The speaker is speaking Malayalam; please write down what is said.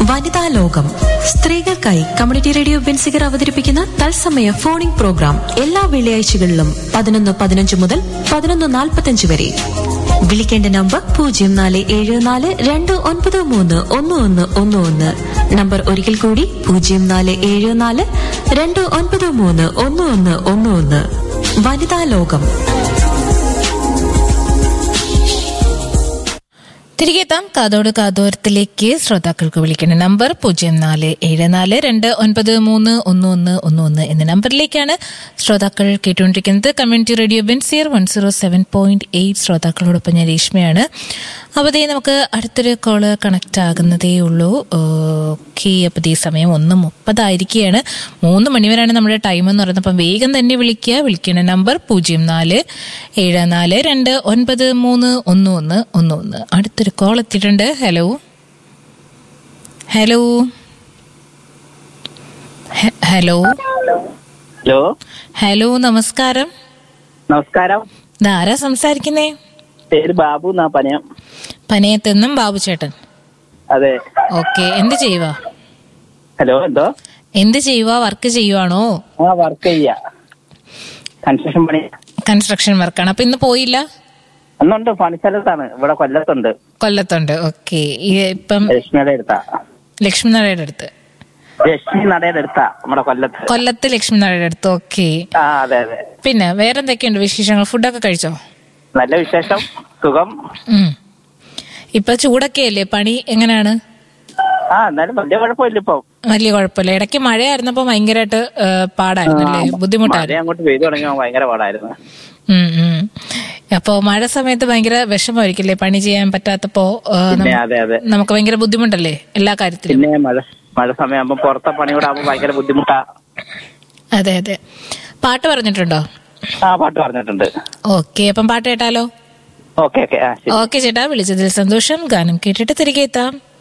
വനിതാ ലോകം സ്ത്രീകൾക്കായി കമ്മ്യൂണിറ്റി റേഡിയോ ബെൻസിഗർ അവതരിപ്പിക്കുന്ന തത്സമയ ഫോണിംഗ് പ്രോഗ്രാം എല്ലാ വെള്ളിയാഴ്ചകളിലും പതിനൊന്ന് പതിനഞ്ച് മുതൽ പതിനൊന്ന് നാൽപ്പത്തഞ്ച് വരെ വിളിക്കേണ്ട നമ്പർ പൂജ്യം നാല് ഏഴ് നാല് രണ്ട് ഒൻപത് മൂന്ന് ഒന്ന് ഒന്ന് ഒന്ന് ഒന്ന് നമ്പർ ഒരിക്കൽ കൂടി പൂജ്യം നാല് ഏഴ് നാല് രണ്ട് ഒൻപത് മൂന്ന് ഒന്ന് ഒന്ന് ഒന്ന് ഒന്ന് വനിതാ ലോകം തിരികെ എത്താം കാതോട് കാതോരത്തിലേക്ക് ശ്രോതാക്കൾക്ക് വിളിക്കേണ്ട നമ്പർ പൂജ്യം നാല് ഏഴ് നാല് രണ്ട് ഒൻപത് മൂന്ന് ഒന്ന് ഒന്ന് ഒന്ന് ഒന്ന് എന്ന നമ്പറിലേക്കാണ് ശ്രോതാക്കൾ കേട്ടുകൊണ്ടിരിക്കുന്നത് community radio Benziger one zero seven point eight ശ്രോതാക്കളോടൊപ്പം ഞാൻ രേഷ്മയാണ് അപ്പോൾ ദേ നമുക്ക് അടുത്തൊരു കോള് കണക്ട് ആകുന്നതേ ഉള്ളൂ ഓക്കെ അപ്പോൾ ഈ സമയം ഒന്ന് മുപ്പതായിരിക്കുകയാണ് മൂന്ന് മണിവരെയാണ് നമ്മുടെ ടൈം എന്ന് പറയുന്നത് അപ്പം വേഗം തന്നെ വിളിക്കുക വിളിക്കേണ്ട നമ്പർ പൂജ്യം നാല് ഏഴ് നാല് രണ്ട് ഒൻപത് മൂന്ന് ഒന്ന് ഒന്ന് ഒന്ന് ഒന്ന് അടുത്തൊരു കോൾ എത്തിയിട്ടുണ്ട് ഹലോ ഹലോ ഹെ- ഹലോ ഹലോ ഹലോ നമസ്കാരം നമസ്കാരം ഇതാരാ സംസാരിക്കുന്നേ പേര് ബാബു എന്നാ പനയം പനയത്തെന്നും ബാബു ചേട്ടൻ അതെ ഓക്കെ എന്ത് ചെയ്യുക ഹലോ എന്തോ എന്ത് ചെയ്യുക വർക്ക് ചെയ്യുവാണോ ആ വർക്ക് ചെയ്യാ കൺസ്ട്രക്ഷൻ പണി കൺസ്ട്രക്ഷൻ വർക്കാണ് അപ്പൊ ഇന്ന് പോയില്ല അന്നുണ്ട് പണിസ്ഥലത്താണ് ഇവിടെ കൊല്ലത്തുണ്ട് കൊല്ലത്തുണ്ട് ഓക്കെ ഇപ്പം ലക്ഷ്മിയുടെ അടുത്താ ലക്ഷ്മി നാരായണ അടുത്ത് ലക്ഷ്മി നടയുടെ അടുത്താ നമ്മുടെ കൊല്ലത്ത് കൊല്ലത്ത് ലക്ഷ്മി നാരായണ അടുത്ത് ഓക്കെ ആ അതെ അതെ പിന്നെ വേറെന്തൊക്കെയുണ്ട് വിശേഷങ്ങൾ ഫുഡൊക്കെ കഴിച്ചോ നല്ല വിശേഷം സുഖം ഉം. ഇപ്പൊ ചൂടൊക്കെ അല്ലേ പണി എങ്ങനെയാണ് ആ എന്നാലും വലിയ കുഴപ്പമില്ല ഇപ്പൊ വലിയ കുഴപ്പമില്ല ഇടയ്ക്ക് മഴയായിരുന്നപ്പോ ഭയങ്കരമായിട്ട് ഏ, പാടായിരുന്നു അല്ലേ മഴ ബുദ്ധിമുട്ടായിരുന്നു അങ്ങോട്ട് പെയ്തു തുടങ്ങിയപ്പോ ഭയങ്കര പാടായിരുന്നു ഉം, ഉം. അപ്പൊ മഴ സമയത്ത് ഭയങ്കര വിഷമമായിരിക്കില്ലേ പണി ചെയ്യാൻ പറ്റാത്തപ്പോ ഏ, പിന്നെ നമ്മ- അതെ അതെ നമുക്ക് ഭയങ്കര ബുദ്ധിമുട്ടല്ലേ എല്ലാ കാര്യത്തിലും പിന്നെ മഴ മഴ സമയമാകുമ്പോ പുറത്തെ പണി കൂടെ ആകുമ്പോ ഭയങ്കര ബുദ്ധിമുട്ടാ അതെ അതെ പാട്ട് പറഞ്ഞിട്ടുണ്ടോ ആ പാട്ട് പറഞ്ഞിട്ടുണ്ട് ഓക്കെ അപ്പം പാട്ട് കേട്ടാലോ ഓക്കെ ഓക്കെ ആ ശരി ഓക്കെ ചേട്ടാ വിളിച്ചതിൽ സന്തോഷം ഗാനം കേട്ടിട്ട് തിരികെ എത്താം